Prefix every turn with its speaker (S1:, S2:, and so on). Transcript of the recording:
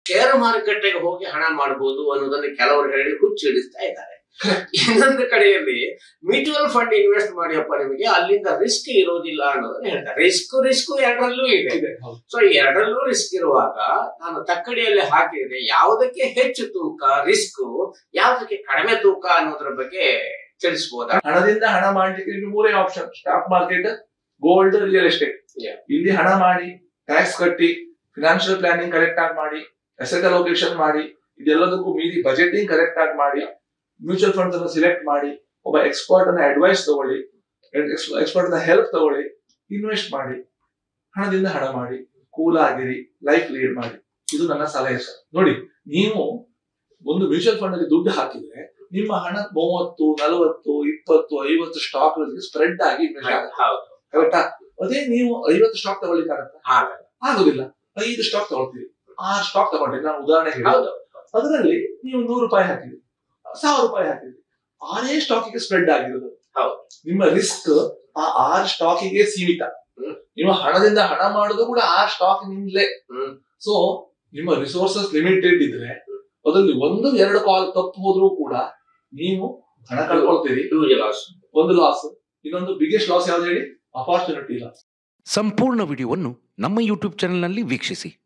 S1: Share ಮಾರುಕಟ್ಟೆಗೆ ಹೋಗಿ ಹಣ ಮಾಡಬಹುದು ಅನ್ನೋದನ್ನ ಕೆಲವರು ಹೇಳಿ ಹುಚ್ಚು ಹಿಡಿಸ್ತಾ ಇದ್ದಾರೆ ಇನ್ನೊಂದು ಕಡೆಯಲ್ಲಿ ಮ್ಯೂಚುವಲ್ ಫಂಡ್ ಇನ್ವೆಸ್ಟ್ ಮಾಡಿಯಪ್ಪ ನಿಮಗೆ ಅಲ್ಲಿಂದ ರಿಸ್ಕ್ ಇರೋದಿಲ್ಲ ಅನ್ನೋದನ್ನ ಹೇಳ್ತಾರೆ ರಿಸ್ಕ್ ರಿಸ್ಕ್ ಎರಡರಲ್ಲೂ ಇದೆ
S2: ಇದೆ ಹೌದು.
S1: ಸೊ ಎರಡರಲ್ಲೂ ರಿಸ್ಕ್ ಇರುವಾಗ ನಾನು ತಕ್ಕಡಿಯಲ್ಲಿ ಹಾಕಿದ್ರೆ ಯಾವುದಕ್ಕೆ ಹೆಚ್ಚು ತೂಕ ರಿಸ್ಕ್ ಯಾವುದಕ್ಕೆ ಕಡಿಮೆ ತೂಕ ಅನ್ನೋದ್ರ ಬಗ್ಗೆ ತಿಳಿಸ್ಬೋದಾ
S2: ಹಣದಿಂದ ಹಣ ಮಾಡ್ಲಿಕ್ಕೆ ನಿಮ್ಗೆ ಮೂರೇ option stock market gold real estate
S1: Yeah.
S2: ಇಲ್ಲಿ ಹಣ ಮಾಡಿ ಟ್ಯಾಕ್ಸ್ ಕಟ್ಟಿ ಫಿನಾನ್ಷಿಯಲ್ ಪ್ಲಾನಿಂಗ್ ಕರೆಕ್ಟ್ ಆಗಿ ಮಾಡಿ ಅಸೆಟ್ ಅಲೋಕೇಶನ್ ಮಾಡಿ ಇದೆಲ್ಲದಕ್ಕೂ ಮೀರಿ ಬಜೆಟಿಂಗ್ ಕರೆಕ್ಟ್ ಆಗಿ ಮಾಡಿ ಮ್ಯೂಚುವಲ್ ಫಂಡ್ಸ್ ಅನ್ನು ಸಿಲೆಕ್ಟ್ ಮಾಡಿ ಒಬ್ಬ ಎಕ್ಸ್ಪರ್ಟ್ ಅನ್ನ ಅಡ್ವೈಸ್ ತಗೊಳ್ಳಿ ಎಕ್ಸ್ಪರ್ಟ್ ನ ಹೆಲ್ಪ್ ತಗೊಳ್ಳಿ ಇನ್ವೆಸ್ಟ್ ಮಾಡಿ ಹಣದಿಂದ ಹಣ ಮಾಡಿ ಕೂಲ್ ಆಗಿರಿ ಲೈಫ್ ಲೀಡ್ ಮಾಡಿ ಇದು ನನ್ನ ಸಲಹೆ ಸರ್ ನೋಡಿ ನೀವು ಒಂದು ಮ್ಯೂಚುವಲ್ ಫಂಡ್ ಅಲ್ಲಿ ದುಡ್ಡು ಹಾಕಿದ್ರೆ ನಿಮ್ಮ ಹಣ ಮೂವತ್ತು ನಲವತ್ತು ಇಪ್ಪತ್ತು ಐವತ್ತು ಸ್ಟಾಕ್ ಸ್ಪ್ರೆಡ್ ಆಗಿ ಇನ್ವೆಸ್ಟ್ ಆಗುತ್ತೆ
S1: ಹೌದು
S2: ಕರೆಕ್ಟಾ ಅದೇ ನೀವು ಐವತ್ತು ಸ್ಟಾಕ್ ತಗೊಳ್ಳಿಕ್ಕಾಗತ್ತಾ
S1: ಹಾಗಲ್ಲ
S2: ಆಗುದಿಲ್ಲ ಐದು ಸ್ಟಾಕ್ ತಗೊಳ್ತೀವಿ ಆರು ಸ್ಟಾಕ್ ತಗೊಂಡ್ರಿ ನಾನು ಉದಾಹರಣೆ ಹೇಳಿ
S1: ಹೌದು
S2: ಅದರಲ್ಲಿ ನೀವು ನೂರು ರೂಪಾಯಿ ಹಾಕಿದ್ರಿ ಸಾವಿರ ರೂಪಾಯಿ ಹಾಕಿದ್ರಿ ಆರೇ ಸ್ಟಾಕಿಗೆ ಸ್ಪ್ರೆಡ್ ಆಗಿರೋದು
S1: ಹೌದು.
S2: ನಿಮ್ಮ ರಿಸ್ಕ್ ಆ ಆರು ಸ್ಟಾಕಿಗೆ ಸೀಮಿತ
S1: ಹ್ಮ್.
S2: ನೀವು ಹಣದಿಂದ ಹಣ ಮಾಡೋದು ಕೂಡ ಆ ಸ್ಟಾಕ್ ನಿಂದಲೇ
S1: ಹ್ಮ್.
S2: ಸೊ ನಿಮ್ಮ ರಿಸೋರ್ಸಸ್ ಲಿಮಿಟೆಡ್ ಇದ್ರೆ ಅದರಲ್ಲಿ ಒಂದು ಎರಡು ಕಾಲ್ ತಪ್ಪು ಹೋದ್ರೂ ಕೂಡ ನೀವು ಹಣ ಕಳ್ಕೊಳ್ತೀರಿ
S1: ಹ್ಯೂಜ್ ಲಾಸ್
S2: ಒಂದು ಲಾಸ್ ಇನ್ನೊಂದು ಬಿಗ್ಗೆಸ್ಟ್ ಲಾಸ್ ಯಾವ್ದು ಹೇಳಿ ಅಪಾರ್ಚುನಿಟಿ ಲಾಸ್
S3: ಸಂಪೂರ್ಣ ವಿಡಿಯೋವನ್ನು ನಮ್ಮ ಯೂಟ್ಯೂಬ್ ಚಾನೆಲ್ನಲ್ಲಿ ವೀಕ್ಷಿಸಿ